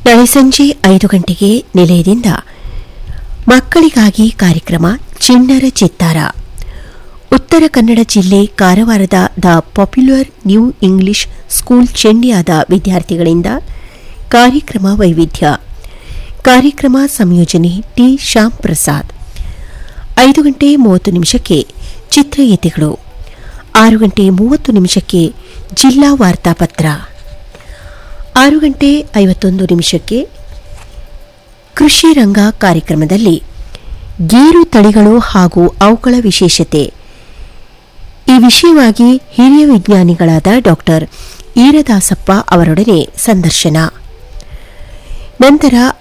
ನಾಳೆ ಸಂಜೆ ಐದು ಗಂಟೆಗೆ ನಿಲಯದಿಂದ ಮಕ್ಕಳಿಗಾಗಿ ಕಾರ್ಯಕ್ರಮ ಚಿಣ್ಣರ ಚಿತ್ತಾರ ಉತ್ತರ ಕನ್ನಡ ಜಿಲ್ಲೆ ಕಾರವಾರದ the popular new English school ಚೆಂಡಿಯಾದ ವಿದ್ಯಾರ್ಥಿಗಳಿಂದ ಕಾರ್ಯಕ್ರಮ ವೈವಿಧ್ಯ ಕಾರ್ಯಕ್ರಮ ಸಂಯೋಜನೆ ಟಿ ಶ್ಯಾಮ್ ಪ್ರಸಾದ್ ಐದು ಗಂಟೆ ಮೂವತ್ತು ನಿಮಿಷಕ್ಕೆ ಚಿತ್ರಗೀತೆಗಳು ಆರು ಗಂಟೆ ಮೂವತ್ತು ನಿಮಿಷಕ್ಕೆ ಜಿಲ್ಲಾ ವಾರ್ತಾಪತ್ರ ಆರು ಗಂಟೆ ಐವತ್ತೊಂದು ನಿಮಿಷಕ್ಕೆ ಕೃಷಿ ರಂಗ ಕಾರ್ಯಕ್ರಮದಲ್ಲಿ ಗೇರು ತಳಿಗಳು ಹಾಗೂ ಅವುಗಳ ವಿಶೇಷತೆ ಈ ವಿಷಯವಾಗಿ ಹಿರಿಯ ವಿಜ್ಞಾನಿಗಳಾದ ಡಾಕ್ಟರ್ ಈರದಾಸಪ್ಪ ಅವರೊಡನೆ ಸಂದರ್ಶನ ನಂತರ